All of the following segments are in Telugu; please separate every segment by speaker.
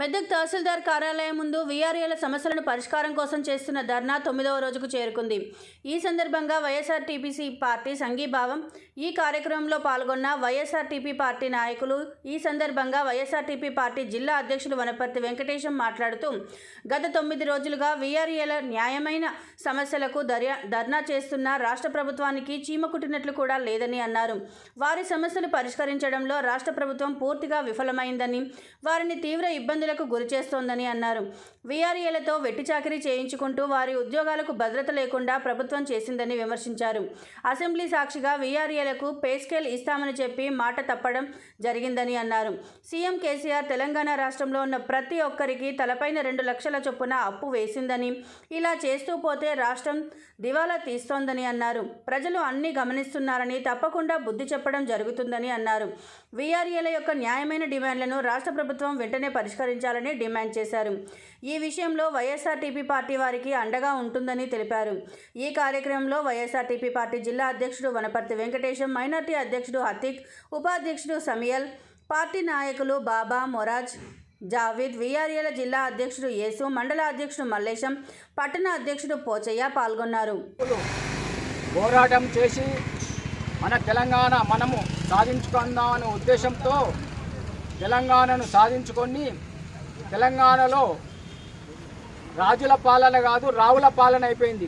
Speaker 1: మెదక్ తహసీల్దార్ కార్యాలయం ముందు వీఆర్ఏల సమస్యలను పరిష్కారం కోసం చేస్తున్న ధర్నా తొమ్మిదవ రోజుకు చేరుకుంది ఈ సందర్భంగా వైఎస్ఆర్టీపీసీ పార్టీ సంఘీభావం ఈ కార్యక్రమంలో పాల్గొన్న వైఎస్ఆర్టీపీ పార్టీ నాయకులు ఈ సందర్భంగా వైఎస్ఆర్టీపీ పార్టీ జిల్లా అధ్యక్షుడు వనపర్తి వెంకటేశం మాట్లాడుతూ గత తొమ్మిది రోజులుగా వీఆర్ఏల న్యాయమైన సమస్యలకు దర్యా ధర్నా చేస్తున్న రాష్ట్ర ప్రభుత్వానికి చీమ కుట్టినట్లు కూడా లేదని అన్నారు వారి సమస్యలు పరిష్కరించడంలో రాష్ట్ర ప్రభుత్వం పూర్తిగా విఫలమైందని వారిని తీవ్ర ఇబ్బందులకు గురి చేస్తోందని అన్నారు వీఆర్ఏలతో వెట్టి చాకరీ చేయించుకుంటూ వారి ఉద్యోగాలకు భద్రత లేకుండా ప్రభుత్వం చేసిందని విమర్శించారు అసెంబ్లీ సాక్షిగా వీఆర్ఏలకు పే స్కేల్ ఇస్తామని చెప్పి మాట తప్పడం జరిగిందని అన్నారు సీఎం కేసీఆర్ తెలంగాణ రాష్ట్రంలో ఉన్న ప్రతి ఒక్కరికి తలపైన రెండు లక్షల చొప్పున అప్పు వేసిందని ఇలా చేస్తూ పోతే రాష్ట్రం దివాలా తీస్తోందని అన్నారు ప్రజలు అన్ని గమనిస్తున్నారని తప్పకుండా బుద్ధి చెప్పడం జరుగుతుందని అన్నారు వీఆర్ఏల యొక్క న్యాయమైన డిమాండ్లను రాష్ట్ర ప్రభుత్వం వెంటనే పరిష్కరించాలని డిమాండ్ చేశారు ఈ విషయంలో వైఎస్ఆర్టీపీ పార్టీ వారికి అండగా ఉంటుందని తెలిపారు ఈ కార్యక్రమంలో వైఎస్ఆర్టీపీ పార్టీ జిల్లా అధ్యక్షుడు వనపర్తి వెంకటేశం మైనార్టీ అధ్యక్షుడు హతీక్ ఉపాధ్యక్షుడు సమియల్ పార్టీ నాయకులు బాబా మొరాజ్ జావీద్ వీఆర్ఏల జిల్లా అధ్యక్షుడు యేసు మండల అధ్యక్షుడు మల్లేశం పట్టణ అధ్యక్షుడు పోచయ్య పాల్గొన్నారు
Speaker 2: పోరాటం చేసి మన తెలంగాణ మనము సాధించుకుందామనే ఉద్దేశంతో తెలంగాణను సాధించుకొని తెలంగాణలో రాజుల పాలన కాదు రావుల పాలన అయిపోయింది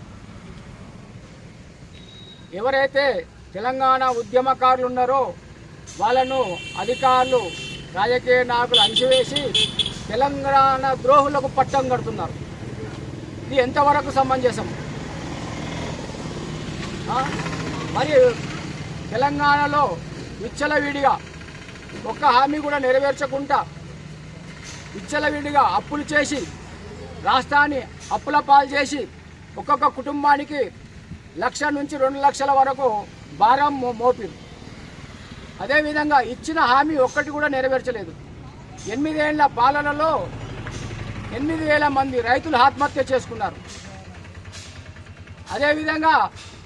Speaker 2: ఎవరైతే తెలంగాణ ఉద్యమకారులు ఉన్నారో వాళ్ళను అధికారులు రాజకీయ నాయకులు అంచివేసి తెలంగాణ ద్రోహులకు పట్టం కడుతున్నారు ఇది ఎంతవరకు సమంజసం ఆ? మరి తెలంగాణలో విచ్చలవిడిగా ఒక్క హామీ కూడా నెరవేర్చకుండా విచ్చలవిడిగా అప్పులు చేసి రాష్ట్రాన్ని అప్పుల పాలు చేసి ఒక్కొక్క కుటుంబానికి లక్ష నుంచి రెండు లక్షల వరకు భారం మో మోపిరు అదేవిధంగా ఇచ్చిన హామీ ఒక్కటి కూడా నెరవేర్చలేదు ఎనిమిదేళ్ల పాలనలో ఎనిమిది వేల మంది రైతులు ఆత్మహత్య చేసుకున్నారు అదేవిధంగా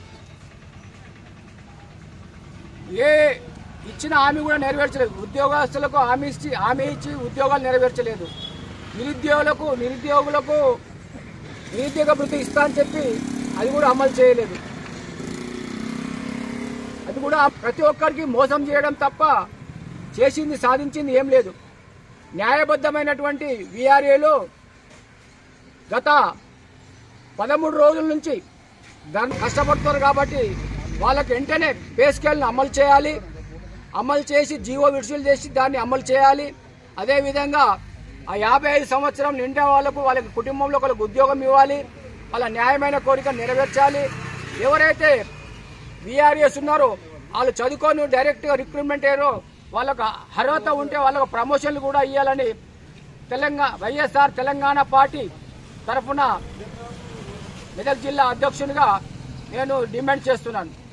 Speaker 2: ఏ ఇచ్చిన హామీ కూడా నెరవేర్చలేదు ఉద్యోగస్తులకు హామీ ఇచ్చి హామీ ఇచ్చి ఉద్యోగాలు నెరవేర్చలేదు నిరుద్యోగులకు నిరుద్యోగులకు నిరుద్యోగ వృత్తి ఇస్తా అని చెప్పి అది కూడా అమలు చేయలేదు అది కూడా ప్రతి ఒక్కరికి మోసం చేయడం తప్ప చేసింది సాధించింది ఏం లేదు న్యాయబద్ధమైనటువంటి విఆర్ఏలో గత పదమూడు రోజుల నుంచి దాన్ని కష్టపడుతున్నారు కాబట్టి వాళ్ళకి వెంటనే పే స్కేల్ని అమలు చేయాలి అమలు చేసి జీవో విడుదల చేసి దాన్ని అమలు చేయాలి అదేవిధంగా ఆ యాభై ఐదు సంవత్సరం నిండా వాళ్ళకు వాళ్ళకి కుటుంబంలో ఒకరికి ఉద్యోగం ఇవ్వాలి వాళ్ళ న్యాయమైన కోరిక నెరవేర్చాలి ఎవరైతే విఆర్ఎస్ ఉన్నారో వాళ్ళు చదువుకొని డైరెక్ట్గా రిక్రూట్మెంట్ అయ్యారో వాళ్ళకు అర్హత ఉంటే వాళ్ళకు ప్రమోషన్లు కూడా ఇవ్వాలని తెలంగాణ వైఎస్ఆర్ తెలంగాణ పార్టీ తరఫున మెదక్ జిల్లా అధ్యక్షునిగా నేను డిమాండ్ చేస్తున్నాను